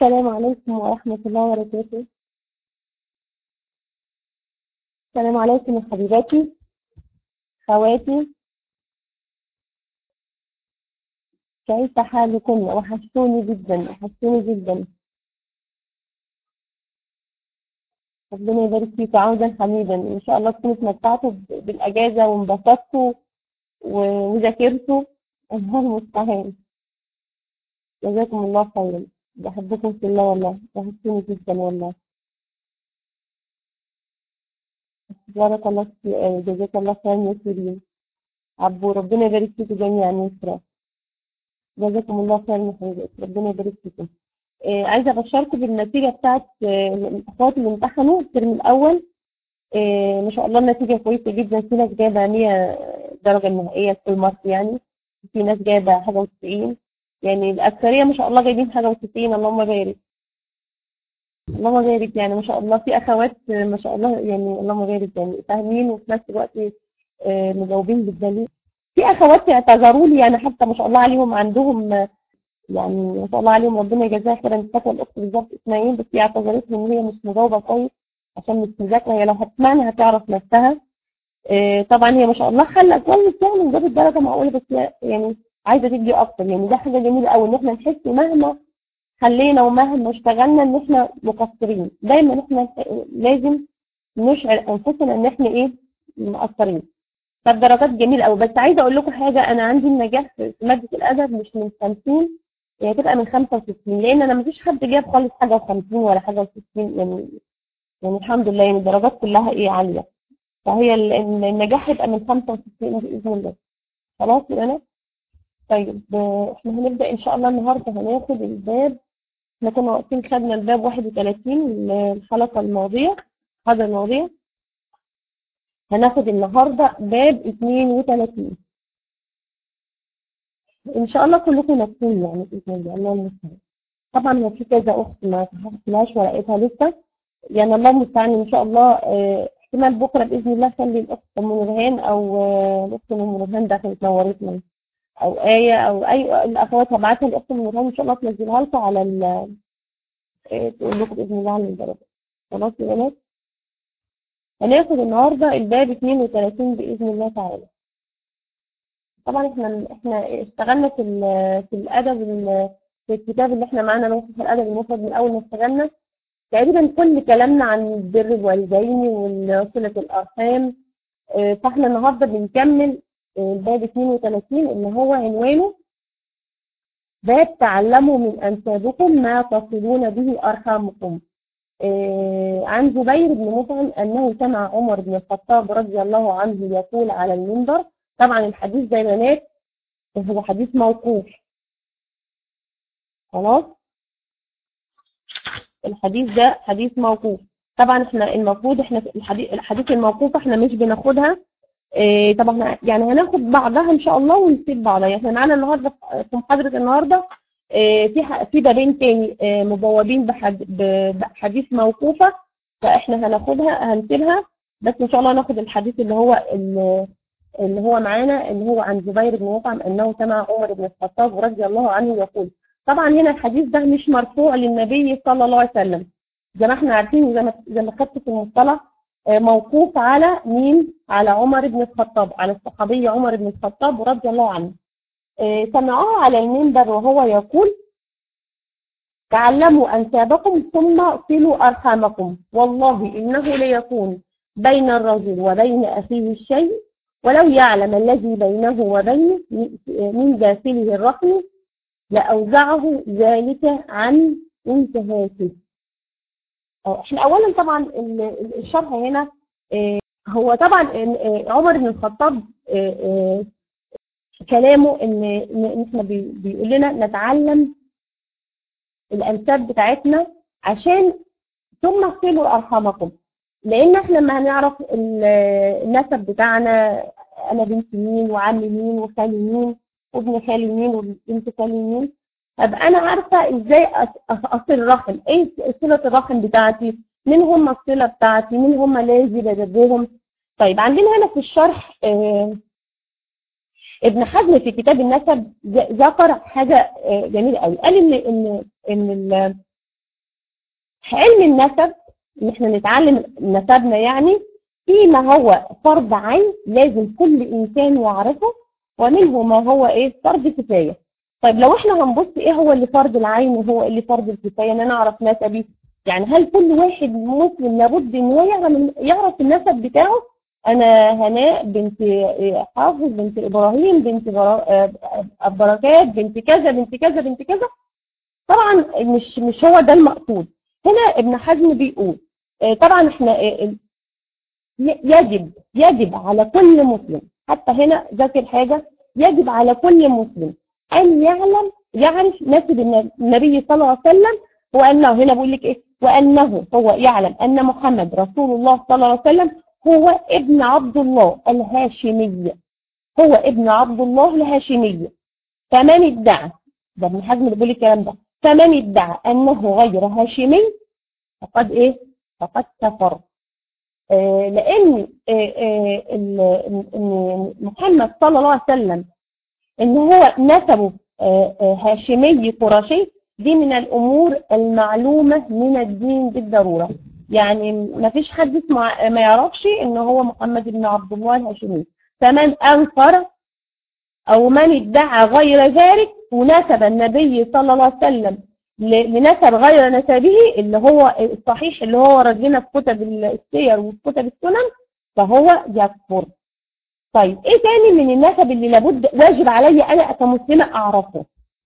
السلام عليكم ورحمة الله وبركاته السلام عليكم يا حبيباتي خواتي كيف حالكم وحشتوني جدا وحشتوني جدا ربنا يبارك فيكم عودا حميدا ان شاء الله تكونوا اتمتعتوا ب- بالاجازه وانبسطتوا و- وذاكرتوا الله المستعان جزاكم الله خيرا بحبكم في الله والله وحشتوني جدا والله بارك الله فيك جزاك الله خيرا يا سيرين عبو ربنا يبارك فيكم جميعا يسرا جزاكم الله خيرا يا حبيبتي ربنا يبارك فيكم آه، عايزه ابشركم بالنتيجه بتاعت آه، الاخوات اللي امتحنوا الترم الاول آه، ما شاء الله النتيجه كويسه جدا في ناس جايبه 100 درجه نهائيه في المارك يعني في ناس جايبه حاجه و90 يعني الاكثريه ما شاء الله جايبين حاجه و90 اللهم بارك اللهم بارك يعني ما شاء الله في اخوات آه، ما شاء الله يعني اللهم بارك يعني فاهمين وفي نفس الوقت آه، مجاوبين بالدليل في اخوات اعتذروا لي يعني حتى ما شاء الله عليهم عندهم آه، يعني ما شاء الله عليهم ربنا يجزاها خيرا مش فاكره الاخت بالظبط اسمها ايه بس هي اعتذرت لي ان هي مش مجاوبه كويس عشان مش مذاكره هي لو هتسمعني هتعرف نفسها آه، طبعا هي ما شاء الله خلى كويس يعني وجابت درجه معقوله بس هي يعني عايزه تدي اكتر يعني ده حاجه جميله قوي ان احنا نحس مهما خلينا ومهما اشتغلنا ان احنا مقصرين دايما احنا لازم نشعر انفسنا ان احنا ايه مقصرين فالدرجات جميله قوي بس عايزه اقول لكم حاجه انا عندي النجاح في ماده الادب مش من 50 هي هتبقى من 65 لان انا مفيش حد جاب خالص حاجه و50 ولا حاجه و60 يعني يعني الحمد لله يعني الدرجات كلها ايه عاليه فهي ال- ال- النجاح هيبقى من 65 باذن الله خلاص يبقى انا طيب آه، احنا هنبدا ان شاء الله النهارده هناخد الباب احنا كنا واقفين خدنا الباب 31 الحلقه الماضيه الحلقه الماضيه هناخد النهارده باب 32 ان شاء الله كلكم نفسين يعني باذن الله الله المستعان طبعا هو في كذا اخت ما حصلهاش ورقتها لسه يعني الله المستعان ان شاء الله آه، احتمال بكره باذن الله خلي الاخت ام نورهان او آه، الاخت ام نورهان دخلت نورتنا او ايه او اي الاخوات هبعتها لاخت ام نورهان ان شاء الله تنزلها لكم على ال آه، تقول لكم باذن الله على الدرجه خلاص يا بنات هناخد النهارده الباب 32 باذن الله تعالى طبعا احنا احنا اشتغلنا في ال- في الادب ال- في الكتاب اللي احنا معانا نوصف الادب المفرد من اول ما اشتغلنا تقريبا كل كلامنا عن بر الوالدين وصلة الارحام اه، فاحنا النهارده بنكمل اه، الباب 32 اللي هو عنوانه باب تعلموا من انسابكم ما تصلون به ارحامكم اه، عن زبير بن مطعم انه سمع عمر بن الخطاب رضي الله عنه يقول على المنبر طبعا الحديث ده يا بنات هو حديث موقوف خلاص الحديث ده حديث موقوف طبعا احنا المفروض احنا في الحديث الحديث الموقوف احنا مش بناخدها اه طبعا احنا يعني هناخد بعضها ان شاء الله ونسيب بعضها يعني احنا معانا النهارده في محاضره النهارده اه في ح- في بابين تاني اه مبوبين بحد- ب- بحديث موقوفه فاحنا هناخدها هنسيبها بس ان شاء الله هناخد الحديث اللي هو ال- اللي هو معانا اللي هو عن زبير بن مطعم انه سمع عمر بن الخطاب رضي الله عنه يقول طبعا هنا الحديث ده مش مرفوع للنبي صلى الله عليه وسلم زي ما احنا عارفين وزي ما زي ما خدت في المصطلح آه، موقوف على مين على عمر بن الخطاب على الصحابي عمر بن الخطاب رضي الله عنه آه، سمعوه على المنبر وهو يقول تعلموا أنسابكم ثم صلوا أرحامكم والله إنه ليكون بين الرجل وبين أخيه الشيء ولو يعلم الذي بينه وبينه من داخله الرحم لأوزعه ذلك عن انتهاكه أه، احنا اولا طبعا ال- ال- الشرح هنا آه، هو طبعا آه، عمر بن الخطاب آه، آه، كلامه ان إن- إن احنا بي- بيقول لنا نتعلم الانساب بتاعتنا عشان ثم اغسلوا ارحامكم لان احنا لما هنعرف ال- النسب بتاعنا انا بنت مين وعم مين وخالي مين وابن خالي مين وبنت خالي مين ابقى انا عارفه ازاي أص- اصل الرحم ايه صله الرحم بتاعتي مين هم الصله بتاعتي مين هم الذي بجدهم طيب عندنا هنا في الشرح آه ابن حزم في كتاب النسب ذ- ذكر حاجه آه جميله قوي قال ان ان ان ال- علم النسب ان احنا نتعلم نسبنا يعني فيما هو فرض عين لازم كل انسان يعرفه ومنه ما هو ايه فرض كفايه طيب لو احنا هنبص ايه هو اللي فرض العين وهو اللي فرض الكفايه ان انا اعرف نسبي يعني هل كل واحد مسلم لابد ان هو يعرف يعرف النسب بتاعه انا هناء بنت حافظ بنت ابراهيم بنت بركات بنت كذا بنت كذا بنت كذا طبعا مش مش هو ده المقصود هنا ابن حزم بيقول طبعا احنا يجب يجب على كل مسلم حتى هنا ذاكر حاجة يجب على كل مسلم أن يعلم يعرف نسب النبي صلى الله عليه وسلم وأنه هنا بقول لك إيه وأنه هو يعلم أن محمد رسول الله صلى الله عليه وسلم هو ابن عبد الله الهاشمي هو ابن عبد الله الهاشمي فمن ادعى ده ابن حزم اللي بيقول الكلام ده فمن ادعى أنه غير هاشمي فقد إيه فقد كفر آه لأن آه آه محمد صلى الله عليه وسلم ان هو نسبه هاشمي قرشي دي من الأمور المعلومة من الدين بالضرورة يعني ما فيش حد اسمه ما يعرفش ان هو محمد بن عبد الله الهاشمي فمن أنكر أو من ادعى غير ذلك ونسب النبي صلى الله عليه وسلم لنسب غير نسبه اللي هو الصحيح اللي هو رجلنا في كتب السير وفي كتب السنن فهو يكفر طيب ايه تاني من النسب اللي لابد واجب علي انا كمسلمة اعرفه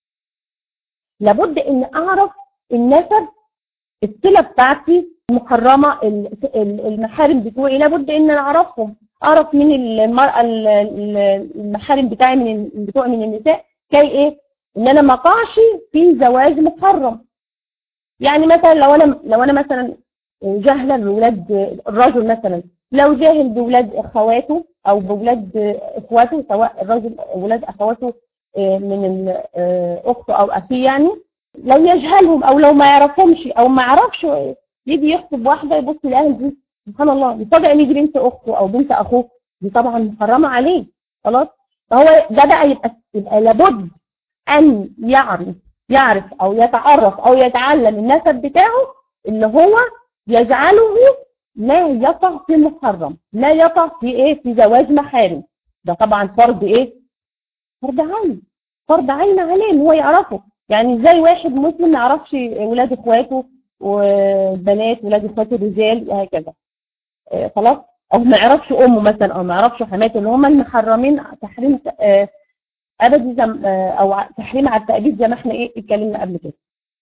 لابد ان اعرف النسب الصله بتاعتي محرمة المحارم بتوعي لابد ان انا اعرفهم اعرف من المرأة المحارم بتاعي من بتوع من النساء كي ايه ان انا ما اقعش في زواج محرم يعني مثلا لو انا لو انا مثلا جاهله بولاد الرجل مثلا لو جاهل بولاد اخواته او بولاد اخواته سواء الرجل ولاد اخواته من اخته او اخيه يعني لو يجهلهم او لو ما يعرفهمش او ما يعرفش يجي يخطب واحده يبص لاهل دي سبحان الله يفاجئ ان دي بنت اخته او بنت اخوه دي طبعا محرمه عليه خلاص فهو ده بقى يبقى يبقى لابد ان يعرف يعرف او يتعرف او يتعلم النسب بتاعه اللي هو يجعله لا يقع في محرم لا يقع في ايه في زواج محارم ده طبعا فرض ايه فرض عين فرض عين عليه ان هو يعرفه يعني ازاي واحد مسلم ما يعرفش ولاد اخواته وبنات ولاد اخواته الرجال وهكذا آه خلاص او ما يعرفش امه مثلا او ما يعرفش حماته اللي هم المحرمين تحريم آه ابدي زم آه او تحريم على التأبيد زي ما احنا ايه اتكلمنا قبل كده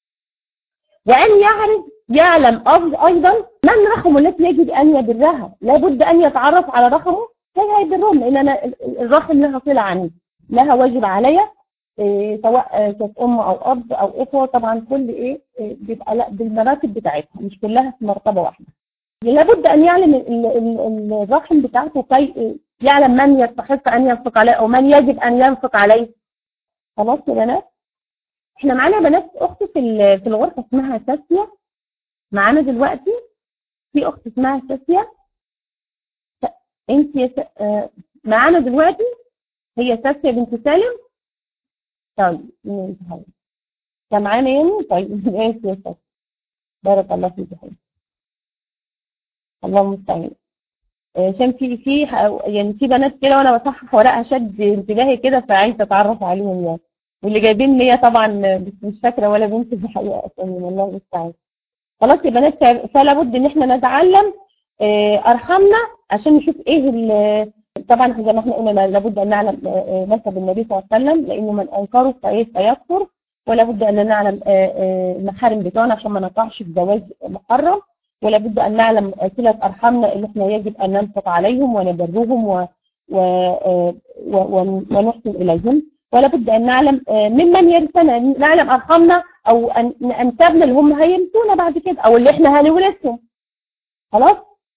وان يعرف يعلم ايضا من رقمه التي يجب ان يبرها لابد ان يتعرف على رقمه كي هيبرهم لان انا الرقم لها صله عني لها واجب عليا إيه سواء كانت ام او اب او اخوه طبعا كل ايه, إيه بيبقى لا بالمراتب بتاعتها مش كلها في مرتبه واحده لابد ان يعلم الرقم بتاعته كي يعلم من يستحق ان ينفق عليه او من يجب ان ينفق عليه خلاص يا بنات احنا معانا بنات اخت في في الغرفه اسمها ساسيا معانا دلوقتي في اخت اسمها ساسيا انت يس... معانا دلوقتي هي ساسيا بنت سالم طيب ماشي حبيبي انت معانا يعني طيب ماشي يا ساسيا بارك الله فيك يا حبيبي الله المستعان عشان في في يعني في بنات كده وانا بصحح ورقها شد انتباهي كده فعايزه اتعرف عليهم يعني واللي جايبين ليا طبعا بس مش فاكره ولا بنت في الحقيقه اسامي الله المستعان خلاص يا بنات فلا بد ان احنا نتعلم ارحامنا عشان نشوف ايه طبعا زي ما احنا قلنا لابد ان نعلم نسب النبي صلى الله عليه وسلم لانه من انكره فايه فيكفر ولا بد ان نعلم المحارم بتوعنا عشان ما نقعش في زواج محرم ولا بد ان نعلم صله ارحامنا اللي احنا يجب ان ننفق عليهم ونبرهم و و و ونحسن اليهم ولا بد ان نعلم ممن يرثنا نعلم ارحامنا او انسابنا اللي هم هيرثونا بعد كده او اللي احنا هنورثهم خلاص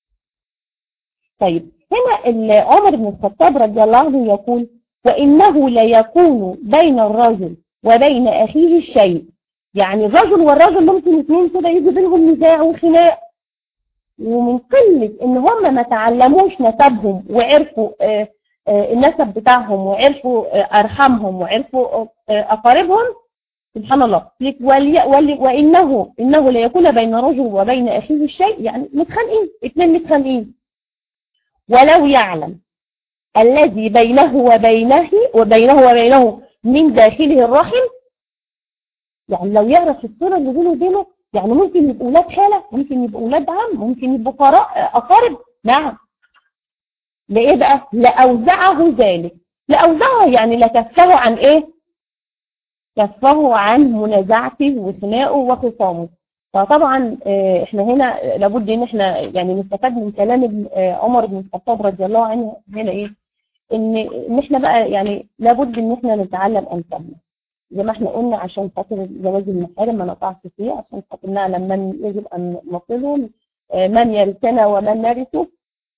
طيب هنا عمر بن الخطاب رضي الله عنه يقول وانه ليكون بين الرجل وبين اخيه الشيء يعني الرجل والرجل ممكن اثنين كده يجي بينهم نزاع وخناق ومن قله ان هم ما تعلموش نسبهم وعرفوا آآ آآ النسب بتاعهم وعرفوا ارحامهم وعرفوا اقاربهم سبحان الله لك ولي ولي وإنه إنه ليكون بين رجل وبين أخيه الشيء يعني متخانقين اثنين متخانقين ولو يعلم الذي بينه وبينه وبينه وبينه من داخله الرحم يعني لو يعرف الصورة اللي بينه وبينه يعني ممكن يبقوا ولاد خالة ممكن يبقوا ولاد عم ممكن يبقوا قراء أقارب نعم لإيه بقى لأوزعه ذلك لأوزعه يعني لكفه عن إيه كفه عن منازعته وخناقه وخصامه فطبعا احنا هنا لابد ان احنا يعني نستفاد من كلام عمر بن الخطاب رضي الله عنه هنا ايه ان ان احنا بقى يعني لابد ان احنا نتعلم انسابنا زي ما احنا قلنا عشان خاطر جواز المحارم ما نقعش فيه عشان خاطر نعلم من يجب ان نصله من يرثنا ومن نرثه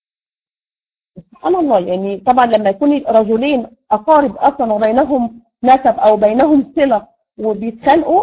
سبحان الله يعني طبعا لما يكون رجلين اقارب اصلا وبينهم نسب او بينهم صله وبيتخانقوا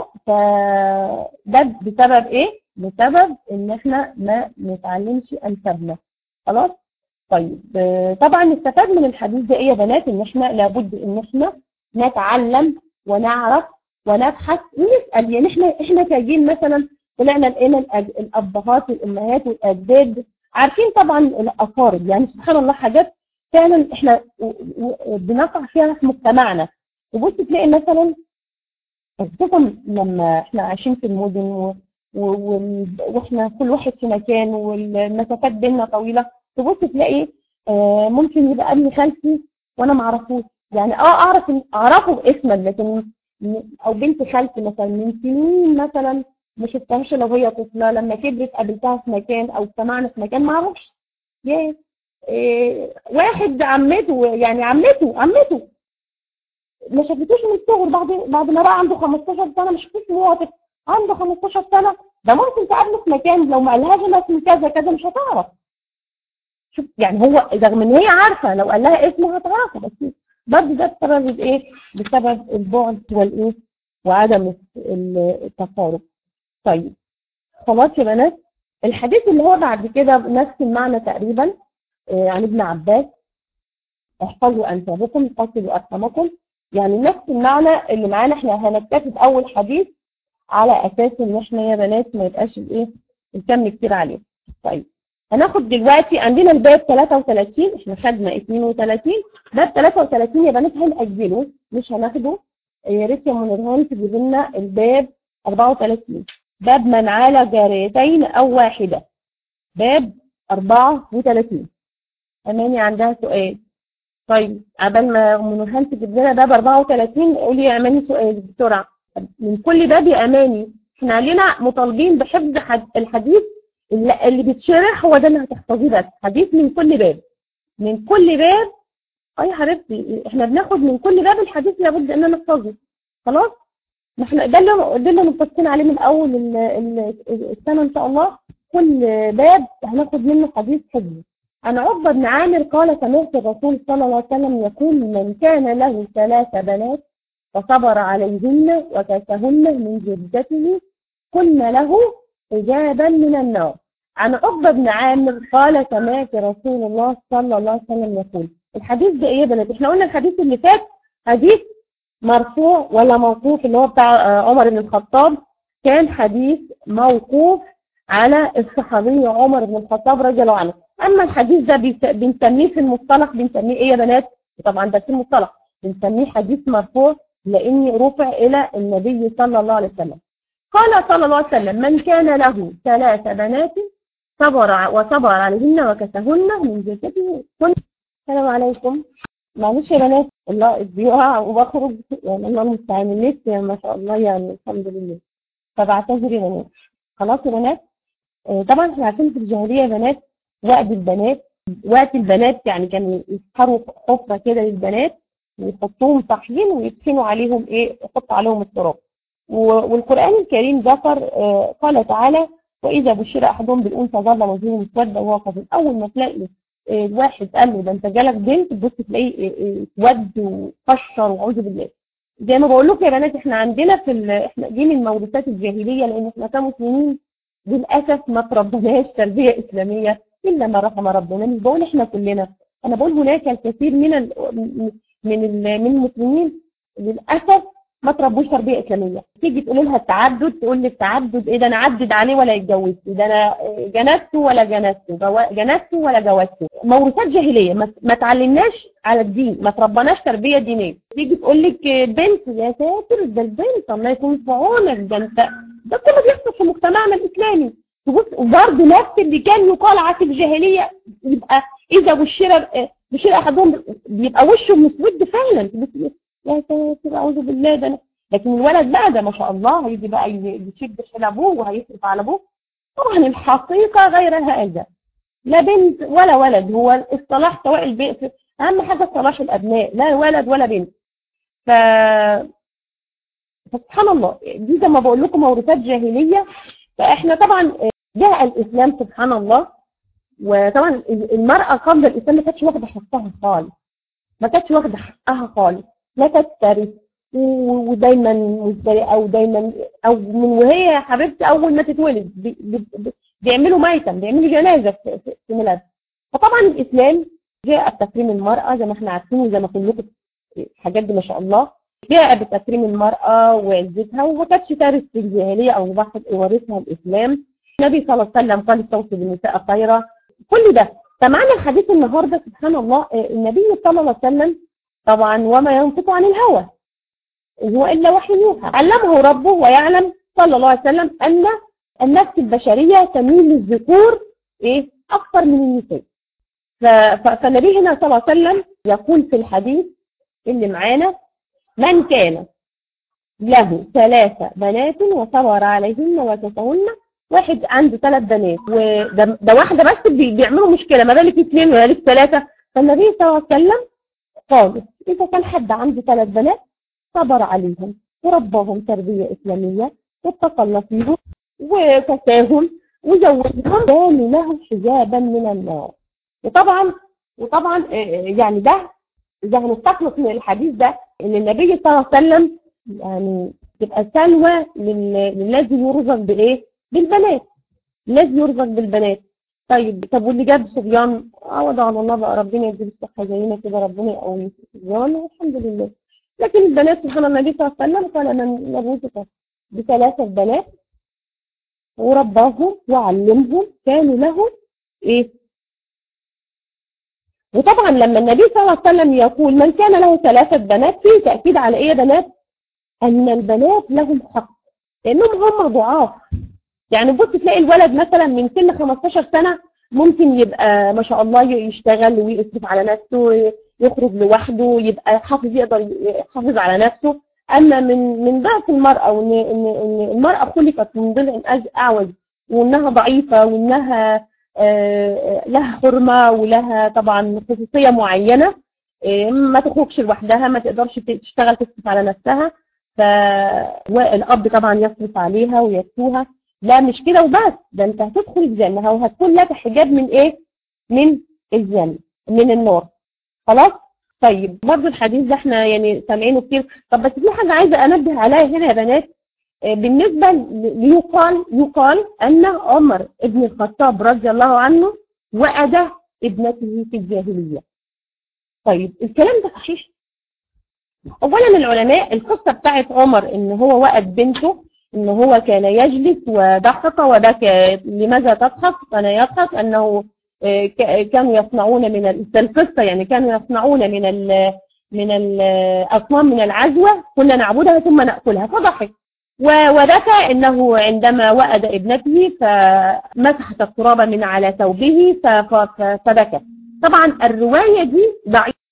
فده بسبب ايه بسبب ان احنا ما نتعلمش انسابنا خلاص طيب طبعا نستفاد من الحديث ده ايه يا بنات ان احنا لابد ان احنا نتعلم ونعرف ونبحث ونسال يعني احنا احنا كجيل مثلا طلعنا لقينا الابهات والامهات والاجداد عارفين طبعا الاقارب يعني سبحان الله حاجات فعلا احنا بنقع فيها في مجتمعنا تبص تلاقي مثلا خصوصا لما احنا عايشين في المدن و... و... واحنا كل واحد في مكان والمسافات بيننا طويله تبص تلاقي آه ممكن يبقى ابن خالتي وانا ما اعرفوش يعني اه اعرف اعرفه باسما لكن او بنت خالتي مثلا من سنين مثلا ما شفتهاش لو هي طفله لما كبرت قابلتها في مكان او اجتمعنا في مكان ما اعرفش ياه إيه واحد عمته يعني عمته عمته ما شافتوش من الصغر بعد بعد ما بقى عنده 15 سنه ما شفتوش ان هو عنده 15 سنه ده ممكن تقابله في مكان لو ما قالهاش انا اسمي كذا كذا مش هتعرف شوف يعني هو رغم ان هي عارفه لو قال لها اسمه هتعرفه بس برضه ده بسبب ايه بسبب البعد والايه وعدم التقارب طيب خلاص يا بنات الحديث اللي هو بعد كده نفس المعنى تقريبا عن ابن عباس احفظوا انسابكم قتلوا ارحامكم يعني نفس المعنى اللي معانا احنا هنكتفي اول حديث على اساس ان احنا يا بنات ما يبقاش الايه الكم كتير عليه طيب هناخد دلوقتي عندنا الباب 33 احنا خدنا 32 باب 33 يا بنات هنأجله مش هناخده يا ريت يا منورهان تجيب لنا الباب 34 باب من على جاريتين او واحده باب 34 اماني عندها سؤال طيب عبال ما ام نورهان تجيب لنا باب 34 قولي يا اماني سؤال بسرعه من كل باب يا اماني احنا علينا مطالبين بحفظ الحديث اللي بيتشرح هو ده اللي هتحفظيه بس حديث من كل باب من كل باب اي حبيبتي احنا بناخد من كل باب الحديث لابد ان نحفظه خلاص احنا ده اللي ده اللي متفقين عليه من اول السنه ان شاء الله كل باب هناخد منه حديث حفظه عن عقبة بن عامر قال سمعت الرسول صلى الله عليه وسلم يقول من كان له ثلاث بنات فصبر عليهن وكسهن من جدته كن له حجابا من النار عن عقبة بن عامر قال سمعت رسول الله صلى الله عليه وسلم يقول الحديث ده ايه يا بنات احنا قلنا الحديث اللي فات حديث مرفوع ولا موقوف اللي هو بتاع عمر بن الخطاب كان حديث موقوف على الصحابي عمر بن الخطاب رضي الله عنه اما الحديث ده بنسميه في المصطلح بنسميه ايه يا بنات طبعا ده في المصطلح بنسميه حديث مرفوع لاني رفع الى النبي صلى الله عليه وسلم قال صلى الله عليه وسلم من كان له ثلاث بنات صبر وصبر عليهن وكسهن من جلدته السلام عليكم معلش يا بنات الله بيقع وبخرج يعني الله المستعان النت ما شاء الله يعني الحمد لله فبعتذر يا بنات خلاص يا بنات آه طبعا احنا عارفين في الجاهليه يا بنات وقت البنات وقت البنات يعني كانوا يسحروا حفره كده للبنات ويحطوهم صحيين ويدفنوا عليهم ايه يحطوا عليهم التراب والقرآن الكريم ذكر آه قال تعالى وإذا بشر أحدهم بالأنثى ظل وجهه مسودا وهو قصير أول ما تلاقي آه الواحد قال له ده أنت جالك بنت تبص تلاقيه اسود وقشر وأعوذ بالله زي ما بقول لكم يا بنات احنا عندنا في احنا دي من مورثات الجاهليه لان احنا كمسلمين للاسف ما تربناش تربيه اسلاميه الا ما رحم ربنا مش بقول احنا كلنا انا بقول هناك الكثير من ال من ال من المسلمين للاسف ما تربوش تربيه اسلاميه تيجي تقول لها التعدد تقول لك تعدد ايه ده انا عدد عليه ولا اتجوزت ده انا جنسته ولا جنسته جوا- جنسته ولا جوزته موروثات جاهليه ما ما تعلمناش على الدين ما تربناش تربيه دينيه تيجي تقول لك بنت يا ساتر ده البنت الله يكون في عونك ده انت ده كله بيحصل في مجتمعنا الاسلامي تبص وبرضه نفس اللي كان يقال عن الجاهليه يبقى اذا بشر بشر احدهم بيبقى وشه مسود فعلا تبص يا ساتر اعوذ بالله ده أنا- لكن الولد بقى ده ما شاء الله هيجي بقى ي- يشد حيل ابوه وهيصرف على ابوه طبعا الحقيقه غير هذا لا بنت ولا ولد هو الصلاح سواء البيت اهم حاجه صلاح الابناء لا ولد ولا بنت ف فسبحان الله دي زي ما بقول لكم موروثات جاهليه فاحنا طبعا جاء الاسلام سبحان الله وطبعا المراه قبل الاسلام ما كانتش واخده حقها خالص ما كانتش واخده حقها خالص لا كانت ترث و- ودايما مزدرقه ودايما او من وهي يا حبيبتي اول ما تتولد بي- بي- بي- بيعملوا ميتم بيعملوا جنازه في في- في ميلادها فطبعا الاسلام جاء بتكريم المراه زي ما احنا عارفين وزي ما كلكم الحاجات دي ما شاء الله جاء بتكريم المرأة وعزتها وما كانتش تارث في الجاهلية أو واحد ورثها الإسلام النبي صلى الله عليه وسلم قال استوصي بالنساء خيرا كل ده فمعنى الحديث النهاردة سبحان الله آه، النبي صلى الله عليه وسلم طبعا وما ينطق عن الهوى إن هو إلا وحي يوحى علمه ربه ويعلم صلى الله عليه وسلم أن النفس البشرية تميل للذكور إيه أكثر من النساء ف- ف- فالنبي هنا صلى الله عليه وسلم يقول في الحديث اللي معانا من كان له ثلاثة بنات وصبر عليهن وكسهن واحد عنده ثلاث بنات وده ده واحدة بس بي- بيعملوا مشكلة ما بالك اثنين ولا بالك ثلاثة فالنبي صلى الله عليه وسلم قال إذا كان حد عنده ثلاث بنات صبر عليهم ورباهم تربية إسلامية واتقى الله فيهم وكساهم وزوجهم كان له حجابا من النار وطبعا وطبعا آه، آه، يعني ده إذا هنستخلص من الحديث ده إن النبي صلى الله عليه وسلم يعني تبقى سلوى لل- للذي يرزق بإيه؟ بالبنات الذي يرزق بالبنات طيب طب واللي جاب صبيان عوض على الله بقى ربنا يديله الصحة زينا كده ربنا يقوي الصبيان والحمد لله لكن البنات سبحان الله النبي صلى الله عليه وسلم قال من رزق بثلاثة بنات ورباهم وعلمهم كانوا له ايه وطبعا لما النبي صلى الله عليه وسلم يقول من كان له ثلاثة بنات فيه تأكيد على ايه يا بنات ان البنات لهم حق لانهم هم ضعاف يعني بص تلاقي الولد مثلا من سن 15 سنة ممكن يبقى ما شاء الله يشتغل ويصرف على نفسه يخرج لوحده يبقى حافظ يقدر يحافظ على نفسه اما من من ضعف المرأة وان ان ان المرأة خلقت من ضلع أج- اعوج وانها ضعيفة وانها آه، لها حرمة ولها طبعا خصوصية معينة آه، ما تخرجش لوحدها ما تقدرش تشتغل تصرف على نفسها فالأب طبعا يصرف عليها ويكسوها لا مش كده وبس ده انت هتدخل الجنة وهتكون لك حجاب من ايه من الجنة من النار خلاص طيب برضه الحديث ده احنا يعني سامعينه كتير طب بس في حاجة عايزة انبه عليها هنا يا بنات آه، بالنسبة ل- ليقال يقال ان عمر ابن الخطاب رضي الله عنه وأدى ابنته في الجاهلية طيب الكلام ده صحيح اولا العلماء القصة بتاعت عمر ان هو وأد بنته ان هو كان يجلس وضحك وبكى لماذا تضحك كان يضحك انه آه، ك- كانوا يصنعون من ال- ده القصة يعني كانوا يصنعون من ال من الأصنام من العزوة كنا نعبدها ثم نأكلها فضحك و- وبكى انه عندما وأد ابنته فمسحت التراب من على ثوبه ف- ف- ف- فبكى طبعا الرواية دي ضعيفة